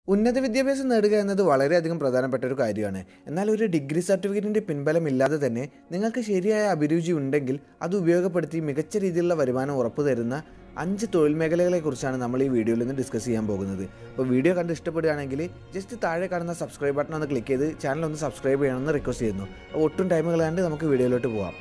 ഉന്നത വിദ്യാഭ്യാസം നേടുക എന്നത് വളരെയധികം പ്രധാനപ്പെട്ട ഒരു കാര്യമാണ് എന്നാൽ ഒരു ഡിഗ്രി സർട്ടിഫിക്കറ്റിൻ്റെ പിൻബലം ഇല്ലാതെ തന്നെ നിങ്ങൾക്ക് ശരിയായ അഭിരുചി ഉണ്ടെങ്കിൽ അത് ഉപയോഗപ്പെടുത്തി മികച്ച രീതിയിലുള്ള വരുമാനം ഉറപ്പു തരുന്ന അഞ്ച് തൊഴിൽ മേഖലകളെക്കുറിച്ചാണ് നമ്മൾ ഈ വീഡിയോയിൽ നിന്ന് ഡിസ്കസ് ചെയ്യാൻ പോകുന്നത് അപ്പോൾ വീഡിയോ കണ്ട് ഇഷ്ടപ്പെടുകയാണെങ്കിൽ ജസ്റ്റ് താഴെ കാണുന്ന സബ്സ്ക്രൈബ് ബട്ടൺ ഒന്ന് ക്ലിക്ക് ചെയ്ത് ചാനൽ ഒന്ന് സബ്സ്ക്രൈബ് ചെയ്യണമെന്ന് റിക്വസ്റ്റ് ചെയ്യുന്നു അപ്പോൾ ഒട്ടും ടൈം കളയാണ്ട് നമുക്ക് വീഡിയോയിലോട്ട് പോകാം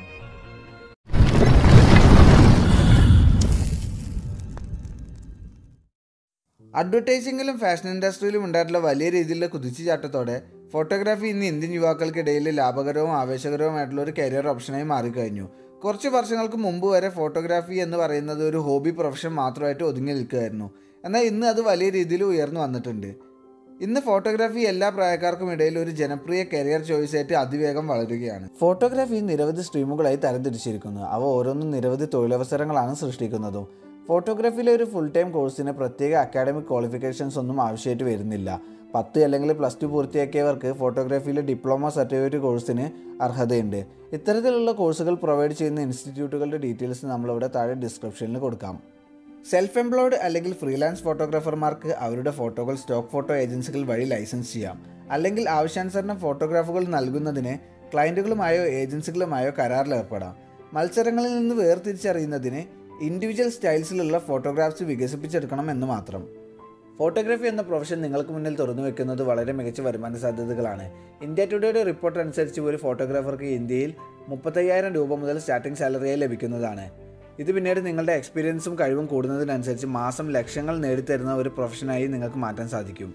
അഡ്വർടൈസിങ്ങിലും ഫാഷൻ ഇൻഡസ്ട്രിയിലും ഉണ്ടായിട്ടുള്ള വലിയ രീതിയിലുള്ള കുതിച്ചുചാട്ടത്തോടെ ഫോട്ടോഗ്രാഫി ഇന്ന് ഇന്ത്യൻ യുവാക്കൾക്കിടയിൽ ലാഭകരവും ആവേശകരവുമായിട്ടുള്ള ഒരു കരിയർ ഓപ്ഷനായി മാറിക്കഴിഞ്ഞു കുറച്ച് വർഷങ്ങൾക്ക് മുമ്പ് വരെ ഫോട്ടോഗ്രാഫി എന്ന് പറയുന്നത് ഒരു ഹോബി പ്രൊഫഷൻ മാത്രമായിട്ട് ഒതുങ്ങി നിൽക്കുകയായിരുന്നു എന്നാൽ ഇന്ന് അത് വലിയ രീതിയിൽ ഉയർന്നു വന്നിട്ടുണ്ട് ഇന്ന് ഫോട്ടോഗ്രാഫി എല്ലാ പ്രായക്കാർക്കും ഇടയിൽ ഒരു ജനപ്രിയ കരിയർ ചോയ്സ് ആയിട്ട് അതിവേഗം വളരുകയാണ് ഫോട്ടോഗ്രാഫി നിരവധി സ്ട്രീമുകളായി തരംതിരിച്ചിരിക്കുന്നു അവ ഓരോന്നും നിരവധി തൊഴിലവസരങ്ങളാണ് സൃഷ്ടിക്കുന്നതും ഫോട്ടോഗ്രാഫിയിലെ ഒരു ഫുൾ ടൈം കോഴ്സിന് പ്രത്യേക അക്കാഡമിക് ക്വാളിഫിക്കേഷൻസ് ഒന്നും ആവശ്യമായിട്ട് വരുന്നില്ല പത്ത് അല്ലെങ്കിൽ പ്ലസ് ടു പൂർത്തിയാക്കിയവർക്ക് ഫോട്ടോഗ്രാഫിയിലെ ഡിപ്ലോമ സർട്ടിഫിക്കറ്റ് കോഴ്സിന് അർഹതയുണ്ട് ഇത്തരത്തിലുള്ള കോഴ്സുകൾ പ്രൊവൈഡ് ചെയ്യുന്ന ഇൻസ്റ്റിറ്റ്യൂട്ടുകളുടെ ഡീറ്റെയിൽസ് നമ്മളിവിടെ താഴെ ഡിസ്ക്രിപ്ഷനിൽ കൊടുക്കാം സെൽഫ് എംപ്ലോയ്ഡ് അല്ലെങ്കിൽ ഫ്രീലാൻസ് ഫോട്ടോഗ്രാഫർമാർക്ക് അവരുടെ ഫോട്ടോകൾ സ്റ്റോക്ക് ഫോട്ടോ ഏജൻസികൾ വഴി ലൈസൻസ് ചെയ്യാം അല്ലെങ്കിൽ ആവശ്യാനുസരണം ഫോട്ടോഗ്രാഫുകൾ നൽകുന്നതിന് ക്ലയൻറ്റുകളുമായോ ഏജൻസികളുമായോ കരാറിൽ ഏർപ്പെടാം മത്സരങ്ങളിൽ നിന്ന് വേർതിരിച്ചറിയുന്നതിന് ഇൻഡിവിജ്വൽ സ്റ്റൈൽസിലുള്ള ഫോട്ടോഗ്രാഫ്സ് വികസിപ്പിച്ചെടുക്കണം എന്ന് മാത്രം ഫോട്ടോഗ്രാഫി എന്ന പ്രൊഫഷൻ നിങ്ങൾക്ക് മുന്നിൽ തുറന്നു വെക്കുന്നത് വളരെ മികച്ച വരുമാന സാധ്യതകളാണ് ഇന്ത്യ ടുഡേയുടെ റിപ്പോർട്ട് അനുസരിച്ച് ഒരു ഫോട്ടോഗ്രാഫർക്ക് ഇന്ത്യയിൽ മുപ്പത്തയ്യായിരം രൂപ മുതൽ സ്റ്റാർട്ടിംഗ് സാലറിയായി ലഭിക്കുന്നതാണ് ഇത് പിന്നീട് നിങ്ങളുടെ എക്സ്പീരിയൻസും കഴിവും കൂടുന്നതിനനുസരിച്ച് മാസം ലക്ഷങ്ങൾ നേടിത്തരുന്ന ഒരു പ്രൊഫഷനായി നിങ്ങൾക്ക് മാറ്റാൻ സാധിക്കും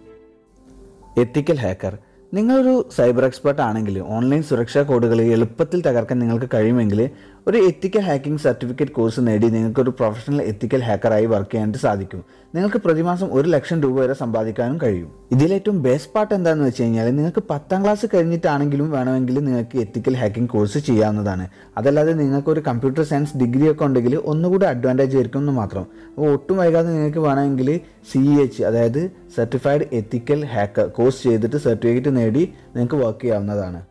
എത്തിക്കൽ ഹാക്കർ നിങ്ങളൊരു സൈബർ എക്സ്പെർട്ട് ആണെങ്കിൽ ഓൺലൈൻ സുരക്ഷാ കോഡുകൾ എളുപ്പത്തിൽ തകർക്കാൻ നിങ്ങൾക്ക് കഴിയുമെങ്കിൽ ഒരു എത്തിക്കൽ ഹാക്കിംഗ് സർട്ടിഫിക്കറ്റ് കോഴ്സ് നേടി നിങ്ങൾക്ക് ഒരു പ്രൊഫഷണൽ എത്തിക്കൽ ഹാക്കറായി വർക്ക് ചെയ്യാനായിട്ട് സാധിക്കും നിങ്ങൾക്ക് പ്രതിമാസം ഒരു ലക്ഷം രൂപ വരെ സമ്പാദിക്കാനും കഴിയും ഇതിലേറ്റവും ബെസ്റ്റ് പാർട്ട് എന്താണെന്ന് വെച്ച് കഴിഞ്ഞാൽ നിങ്ങൾക്ക് പത്താം ക്ലാസ് കഴിഞ്ഞിട്ടാണെങ്കിലും വേണമെങ്കിൽ നിങ്ങൾക്ക് എത്തിക്കൽ ഹാക്കിംഗ് കോഴ്സ് ചെയ്യാവുന്നതാണ് അതല്ലാതെ നിങ്ങൾക്ക് ഒരു കമ്പ്യൂട്ടർ സയൻസ് ഡിഗ്രി ഒക്കെ ഉണ്ടെങ്കിൽ ഒന്നുകൂടി അഡ്വാൻറ്റേജ് ആയിരിക്കും എന്ന് മാത്രം അപ്പോൾ ഒട്ടും വൈകാതെ നിങ്ങൾക്ക് വേണമെങ്കിൽ സി എച്ച് അതായത് സർട്ടിഫൈഡ് എത്തിക്കൽ ഹാക്കർ കോഴ്സ് ചെയ്തിട്ട് സർട്ടിഫിക്കറ്റ് നേടി നിങ്ങൾക്ക് വർക്ക് ചെയ്യാവുന്നതാണ്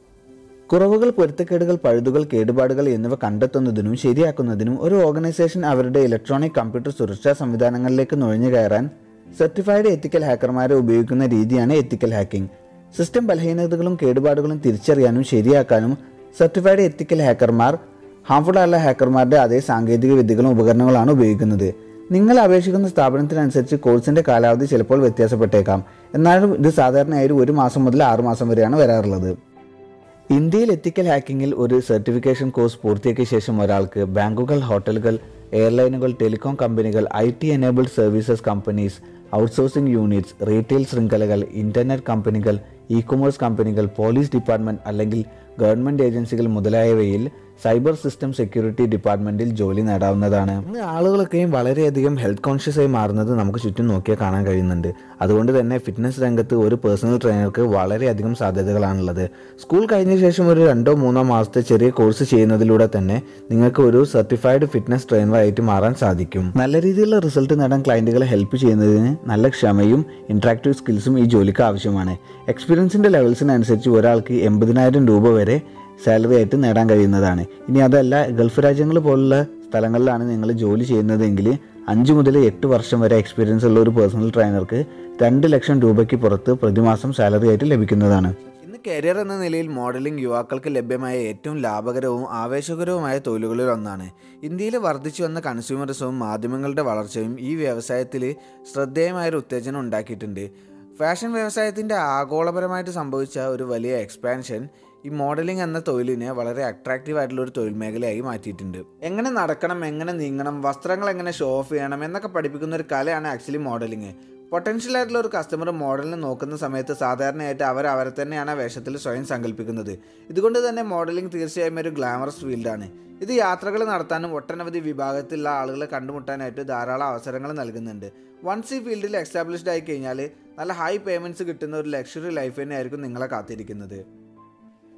കുറവുകൾ പൊരുത്തക്കേടുകൾ പഴുതുകൾ കേടുപാടുകൾ എന്നിവ കണ്ടെത്തുന്നതിനും ശരിയാക്കുന്നതിനും ഒരു ഓർഗനൈസേഷൻ അവരുടെ ഇലക്ട്രോണിക് കമ്പ്യൂട്ടർ സുരക്ഷാ സംവിധാനങ്ങളിലേക്ക് നുഴഞ്ഞു കയറാൻ സർട്ടിഫൈഡ് എത്തിക്കൽ ഹാക്കർമാരെ ഉപയോഗിക്കുന്ന രീതിയാണ് എത്തിക്കൽ ഹാക്കിംഗ് സിസ്റ്റം ബലഹീനതകളും കേടുപാടുകളും തിരിച്ചറിയാനും ശരിയാക്കാനും സർട്ടിഫൈഡ് എത്തിക്കൽ ഹാക്കർമാർ ഹാംഫുൾ ആയുള്ള ഹാക്കർമാരുടെ അതേ സാങ്കേതിക വിദ്യകളും ഉപകരണങ്ങളാണ് ഉപയോഗിക്കുന്നത് നിങ്ങൾ അപേക്ഷിക്കുന്ന സ്ഥാപനത്തിനനുസരിച്ച് കോഴ്സിന്റെ കാലാവധി ചിലപ്പോൾ വ്യത്യാസപ്പെട്ടേക്കാം എന്നാലും ഇത് സാധാരണയായി ഒരു മാസം മുതൽ ആറ് മാസം വരെയാണ് വരാറുള്ളത് ഇന്ത്യയിൽ എത്തിക്കൽ ഹാക്കിങ്ങിൽ ഒരു സർട്ടിഫിക്കേഷൻ കോഴ്സ് പൂർത്തിയാക്കിയ ശേഷം ഒരാൾക്ക് ബാങ്കുകൾ ഹോട്ടലുകൾ എയർലൈനുകൾ ടെലികോം കമ്പനികൾ I T enabled services companies outsourcing units retail ശൃംഖലകൾ ഇന്റർനെറ്റ് കമ്പനികൾ ഇ കൊമേഴ്സ് കമ്പനികൾ പോലീസ് ഡിപ്പാർട്ട്മെന്റ് അല്ലെങ്കിൽ ഗവൺമെന്റ് ഏജൻസികൾ മുതലായവയിൽ സൈബർ സിസ്റ്റം സെക്യൂരിറ്റി ഡിപ്പാർട്ട്മെന്റിൽ ജോലി നേടാവുന്നതാണ് ഇന്ന് ആളുകളൊക്കെയും വളരെയധികം ഹെൽത്ത് കോൺഷ്യസ് ആയി മാറുന്നത് നമുക്ക് ചുറ്റും നോക്കിയാൽ കാണാൻ കഴിയുന്നുണ്ട് അതുകൊണ്ട് തന്നെ ഫിറ്റ്നസ് രംഗത്ത് ഒരു പേഴ്സണൽ ട്രെയിനർക്ക് വളരെയധികം സാധ്യതകളാണുള്ളത് സ്കൂൾ കഴിഞ്ഞ ശേഷം ഒരു രണ്ടോ മൂന്നോ മാസത്തെ ചെറിയ കോഴ്സ് ചെയ്യുന്നതിലൂടെ തന്നെ നിങ്ങൾക്ക് ഒരു സർട്ടിഫൈഡ് ഫിറ്റ്നസ് ട്രെയിനറായിട്ട് മാറാൻ സാധിക്കും നല്ല രീതിയിലുള്ള റിസൾട്ട് നേടാൻ ക്ലയൻറ്റുകളെ ഹെൽപ്പ് ചെയ്യുന്നതിന് നല്ല ക്ഷമയും ഇൻട്രാക്റ്റീവ് സ്കിൽസും ഈ ജോലിക്ക് ആവശ്യമാണ് എക്സ്പീരിയൻസിൻ്റെ ലെവൽസിനനുസരിച്ച് ഒരാൾക്ക് എൺപതിനായിരം രൂപ വരെ സാലറി ആയിട്ട് നേടാൻ കഴിയുന്നതാണ് ഇനി അതല്ല ഗൾഫ് രാജ്യങ്ങൾ പോലുള്ള സ്ഥലങ്ങളിലാണ് നിങ്ങൾ ജോലി ചെയ്യുന്നതെങ്കിൽ അഞ്ച് മുതൽ എട്ട് വർഷം വരെ എക്സ്പീരിയൻസ് ഉള്ള ഒരു പേഴ്സണൽ ട്രെയിനർക്ക് രണ്ട് ലക്ഷം രൂപയ്ക്ക് പുറത്ത് പ്രതിമാസം സാലറി ആയിട്ട് ലഭിക്കുന്നതാണ് ഇന്ന് കരിയർ എന്ന നിലയിൽ മോഡലിംഗ് യുവാക്കൾക്ക് ലഭ്യമായ ഏറ്റവും ലാഭകരവും ആവേശകരവുമായ തൊഴിലുകളിൽ ഒന്നാണ് ഇന്ത്യയിൽ വർദ്ധിച്ചു വന്ന കൺസ്യൂമറിസവും മാധ്യമങ്ങളുടെ വളർച്ചയും ഈ വ്യവസായത്തിൽ ശ്രദ്ധേയമായ ഒരു ഉത്തേജനം ഉണ്ടാക്കിയിട്ടുണ്ട് ഫാഷൻ വ്യവസായത്തിൻ്റെ ആഗോളപരമായിട്ട് സംഭവിച്ച ഒരു വലിയ എക്സ്പാൻഷൻ ഈ മോഡലിംഗ് എന്ന തൊഴിലിനെ വളരെ അട്രാക്റ്റീവ് ആയിട്ടുള്ള ഒരു തൊഴിൽ മേഖലയായി മാറ്റിയിട്ടുണ്ട് എങ്ങനെ നടക്കണം എങ്ങനെ നീങ്ങണം വസ്ത്രങ്ങൾ എങ്ങനെ ഷോ ഓഫ് ചെയ്യണം എന്നൊക്കെ പഠിപ്പിക്കുന്ന ഒരു കലയാണ് ആക്ച്വലി മോഡലിംഗ് പൊട്ടൻഷ്യൽ ആയിട്ടുള്ള ഒരു കസ്റ്റമർ മോഡലിനെ നോക്കുന്ന സമയത്ത് സാധാരണയായിട്ട് അവർ അവരെ തന്നെയാണ് ആ വേഷത്തിൽ സ്വയം സങ്കല്പിക്കുന്നത് ഇതുകൊണ്ട് തന്നെ മോഡലിംഗ് തീർച്ചയായും ഒരു ഗ്ലാമറസ് ഫീൽഡാണ് ഇത് യാത്രകൾ നടത്താനും ഒട്ടനവധി വിഭാഗത്തിലുള്ള ആളുകളെ കണ്ടുമുട്ടാനായിട്ട് ധാരാളം അവസരങ്ങൾ നൽകുന്നുണ്ട് വൺസ് ഈ ഫീൽഡിൽ എസ്റ്റാബ്ലിഷ്ഡ് ആയി കഴിഞ്ഞാൽ നല്ല ഹൈ പേയ്മെൻറ്റ്സ് കിട്ടുന്ന ഒരു ലക്ഷറി ലൈഫ് തന്നെയായിരിക്കും നിങ്ങളെ കാത്തിരിക്കുന്നത്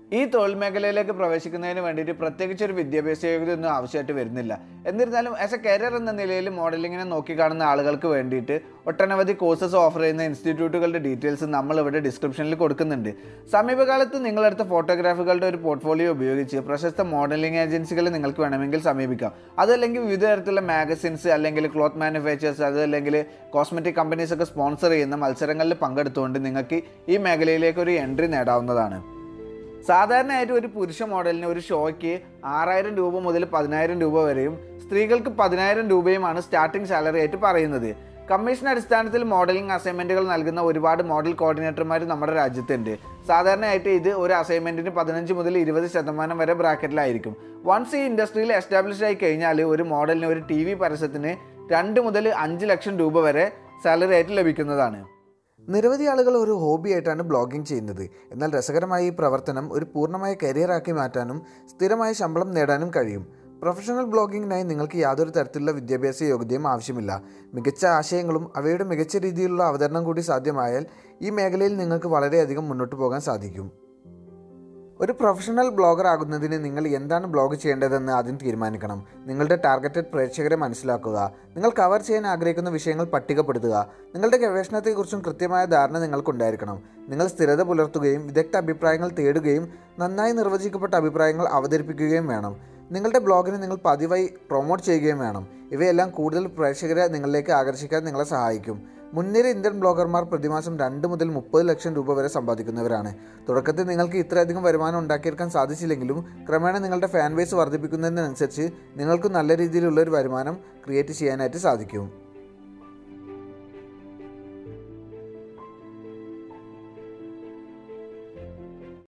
ഈ തൊഴിൽ മേഖലയിലേക്ക് പ്രവേശിക്കുന്നതിന് വേണ്ടിയിട്ട് പ്രത്യേകിച്ച് ഒരു വിദ്യാഭ്യാസ യോഗ്യത ഒന്നും ആവശ്യമായിട്ട് വരുന്നില്ല എന്നിരുന്നാലും ആസ് എ കരിയർ എന്ന നിലയിൽ മോഡലിങ്ങിനെ നോക്കിക്കാണുന്ന ആളുകൾക്ക് വേണ്ടിയിട്ട് ഒട്ടനവധി കോഴ്സസ് ഓഫർ ചെയ്യുന്ന ഇൻസ്റ്റിറ്റ്യൂട്ടുകളുടെ ഡീറ്റെയിൽസ് നമ്മൾ ഇവിടെ ഡിസ്ക്രിപ്ഷനിൽ കൊടുക്കുന്നുണ്ട് സമീപകാലത്ത് നിങ്ങളെടുത്ത ഫോട്ടോഗ്രാഫുകളുടെ ഒരു പോർട്ട്ഫോളിയോ ഉപയോഗിച്ച് പ്രശസ്ത മോഡലിംഗ് ഏജൻസികളെ നിങ്ങൾക്ക് വേണമെങ്കിൽ സമീപിക്കാം അതല്ലെങ്കിൽ വിവിധ തരത്തിലുള്ള മാഗസിൻസ് അല്ലെങ്കിൽ ക്ലോത്ത് മാനുഫാക്ചേഴ്സ് അതല്ലെങ്കിൽ കോസ്മെറ്റിക് കമ്പനീസ് ഒക്കെ സ്പോൺസർ ചെയ്യുന്ന മത്സരങ്ങളിൽ പങ്കെടുത്തുകൊണ്ട് നിങ്ങൾക്ക് ഈ മേഖലയിലേക്ക് ഒരു എൻട്രി നേടാവുന്നതാണ് സാധാരണയായിട്ട് ഒരു പുരുഷ മോഡലിന് ഒരു ഷോയ്ക്ക് ആറായിരം രൂപ മുതൽ പതിനായിരം രൂപ വരെയും സ്ത്രീകൾക്ക് പതിനായിരം രൂപയുമാണ് സ്റ്റാർട്ടിംഗ് സാലറി ആയിട്ട് പറയുന്നത് കമ്മീഷൻ അടിസ്ഥാനത്തിൽ മോഡലിംഗ് അസൈൻമെൻറ്റുകൾ നൽകുന്ന ഒരുപാട് മോഡൽ കോർഡിനേറ്റർമാർ നമ്മുടെ രാജ്യത്തുണ്ട് സാധാരണയായിട്ട് ഇത് ഒരു അസൈൻമെൻറ്റിന് പതിനഞ്ച് മുതൽ ഇരുപത് ശതമാനം വരെ ബ്രാക്കറ്റിലായിരിക്കും വൺസ് ഈ ഇൻഡസ്ട്രിയിൽ എസ്റ്റാബ്ലിഷ് ആയി കഴിഞ്ഞാൽ ഒരു മോഡലിന് ഒരു ടി വി പരസ്യത്തിന് രണ്ട് മുതൽ അഞ്ച് ലക്ഷം രൂപ വരെ സാലറി ആയിട്ട് ലഭിക്കുന്നതാണ് നിരവധി ആളുകൾ ഒരു ഹോബിയായിട്ടാണ് ബ്ലോഗിംഗ് ചെയ്യുന്നത് എന്നാൽ രസകരമായ ഈ പ്രവർത്തനം ഒരു പൂർണ്ണമായ കരിയറാക്കി മാറ്റാനും സ്ഥിരമായ ശമ്പളം നേടാനും കഴിയും പ്രൊഫഷണൽ ബ്ലോഗിങ്ങിനായി നിങ്ങൾക്ക് യാതൊരു തരത്തിലുള്ള വിദ്യാഭ്യാസ യോഗ്യതയും ആവശ്യമില്ല മികച്ച ആശയങ്ങളും അവയുടെ മികച്ച രീതിയിലുള്ള അവതരണം കൂടി സാധ്യമായാൽ ഈ മേഖലയിൽ നിങ്ങൾക്ക് വളരെയധികം മുന്നോട്ട് പോകാൻ സാധിക്കും ഒരു പ്രൊഫഷണൽ ബ്ലോഗർ ആകുന്നതിന് നിങ്ങൾ എന്താണ് ബ്ലോഗ് ചെയ്യേണ്ടതെന്ന് ആദ്യം തീരുമാനിക്കണം നിങ്ങളുടെ ടാർഗറ്റഡ് പ്രേക്ഷകരെ മനസ്സിലാക്കുക നിങ്ങൾ കവർ ചെയ്യാൻ ആഗ്രഹിക്കുന്ന വിഷയങ്ങൾ പട്ടികപ്പെടുത്തുക നിങ്ങളുടെ ഗവേഷണത്തെക്കുറിച്ചും കൃത്യമായ ധാരണ നിങ്ങൾക്കുണ്ടായിരിക്കണം നിങ്ങൾ സ്ഥിരത പുലർത്തുകയും വിദഗ്ധ അഭിപ്രായങ്ങൾ തേടുകയും നന്നായി നിർവചിക്കപ്പെട്ട അഭിപ്രായങ്ങൾ അവതരിപ്പിക്കുകയും വേണം നിങ്ങളുടെ ബ്ലോഗിനെ നിങ്ങൾ പതിവായി പ്രൊമോട്ട് ചെയ്യുകയും വേണം ഇവയെല്ലാം കൂടുതൽ പ്രേക്ഷകരെ നിങ്ങളിലേക്ക് ആകർഷിക്കാൻ നിങ്ങളെ സഹായിക്കും മുൻനിര ഇന്ത്യൻ ബ്ലോഗർമാർ പ്രതിമാസം രണ്ട് മുതൽ മുപ്പത് ലക്ഷം രൂപ വരെ സമ്പാദിക്കുന്നവരാണ് തുടക്കത്തിൽ നിങ്ങൾക്ക് ഇത്രയധികം വരുമാനം ഉണ്ടാക്കിയെടുക്കാൻ സാധിച്ചില്ലെങ്കിലും ക്രമേണ നിങ്ങളുടെ ഫാൻ ബേസ് വർദ്ധിപ്പിക്കുന്നതിനനുസരിച്ച് നിങ്ങൾക്ക് നല്ല രീതിയിലുള്ള ഒരു വരുമാനം ക്രിയേറ്റ് ചെയ്യാനായിട്ട് സാധിക്കും